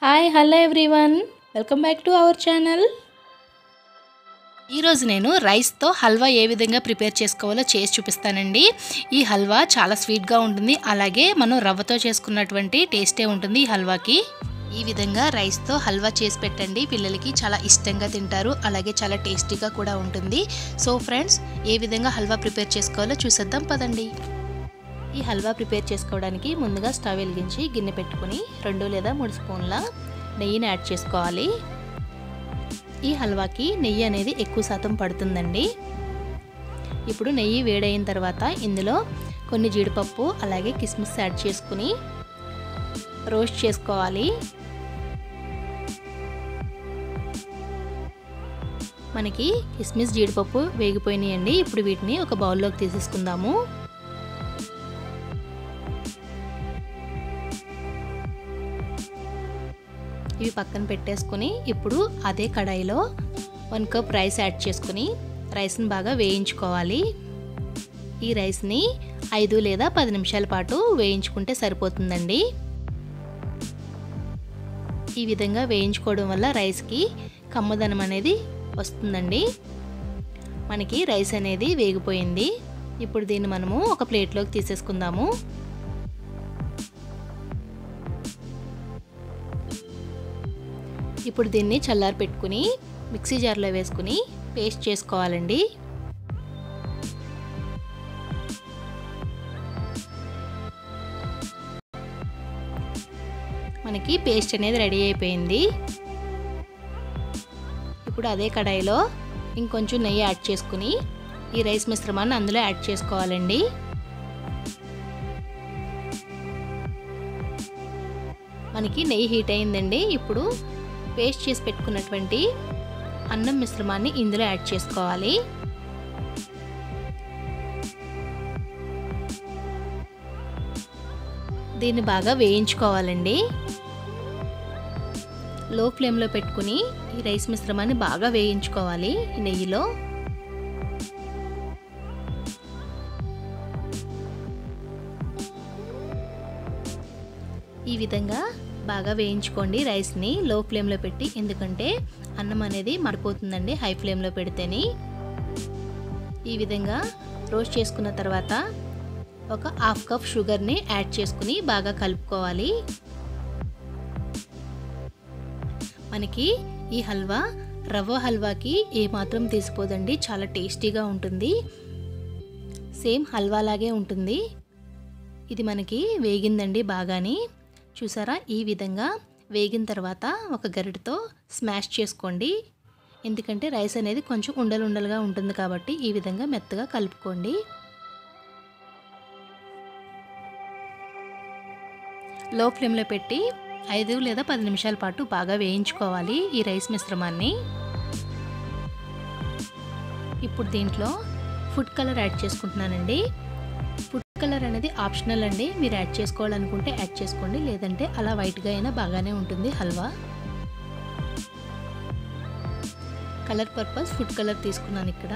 hi hello everyone welcome back to our channel ఈరోజు నేను రైస్తో హల్వా ఏ విధంగా ప్రిపేర్ చేసుకోవాలో చేసి చూపిస్తానండి ఈ హల్వా చాలా స్వీట్గా ఉంటుంది అలాగే మనం రవ్వతో చేసుకున్నటువంటి టేస్టే ఉంటుంది ఈ హల్వాకి ఈ విధంగా రైస్తో హల్వా చేసి పెట్టండి పిల్లలకి చాలా ఇష్టంగా తింటారు అలాగే చాలా టేస్టీగా కూడా ఉంటుంది సో ఫ్రెండ్స్ ఏ విధంగా హల్వా ప్రిపేర్ చేసుకోవాలో చూసేద్దాం పదండి ఈ హల్వా ప్రిపేర్ చేసుకోవడానికి ముందుగా స్టవ్ వెలిగించి గిన్నె పెట్టుకుని రెండు లేదా మూడు స్పూన్ల నెయ్యిని యాడ్ చేసుకోవాలి ఈ హల్వాకి నెయ్యి అనేది ఎక్కువ శాతం పడుతుందండి ఇప్పుడు నెయ్యి వేడైన తర్వాత ఇందులో కొన్ని జీడిపప్పు అలాగే కిస్మిస్ యాడ్ చేసుకుని రోస్ట్ చేసుకోవాలి మనకి కిస్మిస్ జీడిపప్పు వేగిపోయినాయండి ఇప్పుడు వీటిని ఒక బౌల్లోకి తీసేసుకుందాము ఇవి పక్కన పెట్టేసుకుని ఇప్పుడు అదే కడాయిలో వన్ కప్ రైస్ యాడ్ చేసుకుని రైస్ని బాగా వేయించుకోవాలి ఈ రైస్ని ఐదు లేదా పది నిమిషాల పాటు వేయించుకుంటే సరిపోతుందండి ఈ విధంగా వేయించుకోవడం వల్ల రైస్కి కమ్మదనం అనేది వస్తుందండి మనకి రైస్ అనేది వేగిపోయింది ఇప్పుడు దీన్ని మనము ఒక ప్లేట్లోకి తీసేసుకుందాము ఇప్పుడు దీన్ని చల్లారి పెట్టుకుని మిక్సీ జార్లో వేసుకుని పేస్ట్ చేసుకోవాలండి మనకి పేస్ట్ అనేది రెడీ అయిపోయింది ఇప్పుడు అదే కడాయిలో ఇంకొంచెం నెయ్యి యాడ్ చేసుకుని ఈ రైస్ మిశ్రమాన్ని అందులో యాడ్ చేసుకోవాలండి మనకి నెయ్యి హీట్ అయిందండి ఇప్పుడు పేస్ట్ చేసి పెట్టుకున్నటువంటి అన్నం మిశ్రమాన్ని ఇందులో యాడ్ చేసుకోవాలి దీన్ని బాగా వేయించుకోవాలండి లో ఫ్లేమ్లో పెట్టుకుని ఈ రైస్ మిశ్రమాన్ని బాగా వేయించుకోవాలి ఈ నెయ్యిలో ఈ విధంగా బాగా వేయించుకోండి రైస్ని లో ఫ్లేమ్లో పెట్టి ఎందుకంటే అన్నం అనేది మడిపోతుందండి హై ఫ్లేమ్లో పెడితేని ఈ విధంగా రోస్ట్ చేసుకున్న తర్వాత ఒక హాఫ్ కప్ షుగర్ని యాడ్ చేసుకుని బాగా కలుపుకోవాలి మనకి ఈ హల్వా రవ్వ హల్వాకి ఏమాత్రం తీసిపోదండి చాలా టేస్టీగా ఉంటుంది సేమ్ హల్వా లాగే ఉంటుంది ఇది మనకి వేగిందండి బాగాని చూసారా ఈ విధంగా వేగిన తర్వాత ఒక గరిటతో స్మాష్ చేసుకోండి ఎందుకంటే రైస్ అనేది కొంచెం ఉండలు ఉండలుగా ఉంటుంది కాబట్టి ఈ విధంగా మెత్తగా కలుపుకోండి లో ఫ్లేమ్లో పెట్టి ఐదు లేదా పది నిమిషాల పాటు బాగా వేయించుకోవాలి ఈ రైస్ మిశ్రమాన్ని ఇప్పుడు దీంట్లో ఫుడ్ కలర్ యాడ్ చేసుకుంటున్నానండి ఫుడ్ కలర్ అనేది ఆప్షనల్ అండి మీరు యాడ్ చేసుకోవాలనుకుంటే యాడ్ చేసుకోండి లేదంటే అలా వైట్గా అయినా బాగానే ఉంటుంది halwa colour purpose food colour తీసుకున్నాను ఇక్కడ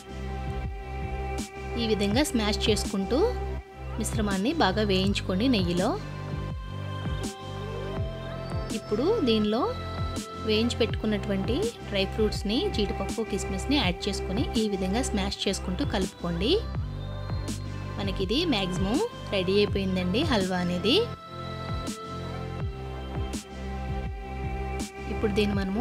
ఈ విధంగా స్మాష్ చేసుకుంటూ మిశ్రమాన్ని బాగా వేయించుకోండి నెయ్యిలో ఇప్పుడు దీనిలో వేయించి పెట్టుకున్నటువంటి డ్రై ఫ్రూట్స్ని జీడిపప్పు కిస్మిస్ని యాడ్ చేసుకొని ఈ విధంగా స్మాష్ చేసుకుంటూ కలుపుకోండి మనకి ఇది మ్యాక్సిమం రెడీ అయిపోయిందండి హల్వా అనేది ఇప్పుడు దీన్ని మనము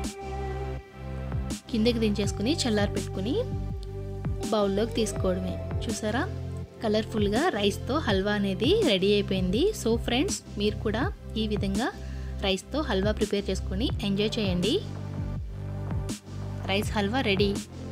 కిందకి దించేసుకుని చల్లారి పెట్టుకుని బౌల్లోకి తీసుకోవడమే చూసారా కలర్ఫుల్గా రైస్తో హల్వా అనేది రెడీ అయిపోయింది సో ఫ్రెండ్స్ మీరు కూడా ఈ విధంగా రైస్తో హల్వా ప్రిపేర్ చేసుకొని ఎంజాయ్ చేయండి rice halwa ready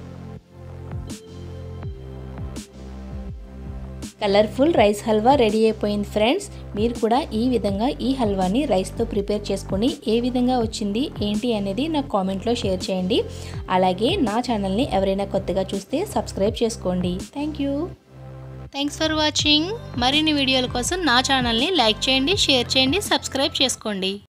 colourful rice halwa ready అయిపోయింది ఫ్రెండ్స్ మీరు కూడా ఈ విధంగా ఈ హల్వాని రైస్తో ప్రిపేర్ చేసుకొని ఏ విధంగా వచ్చింది ఏంటి అనేది నాకు కామెంట్లో షేర్ చేయండి అలాగే నా ఛానల్ని ఎవరైనా కొత్తగా చూస్తే సబ్స్క్రైబ్ చేసుకోండి thank you thanks for watching మరిన్ని వీడియోల కోసం నా ఛానల్ని లైక్ చేయండి షేర్ చేయండి సబ్స్క్రైబ్ చేసుకోండి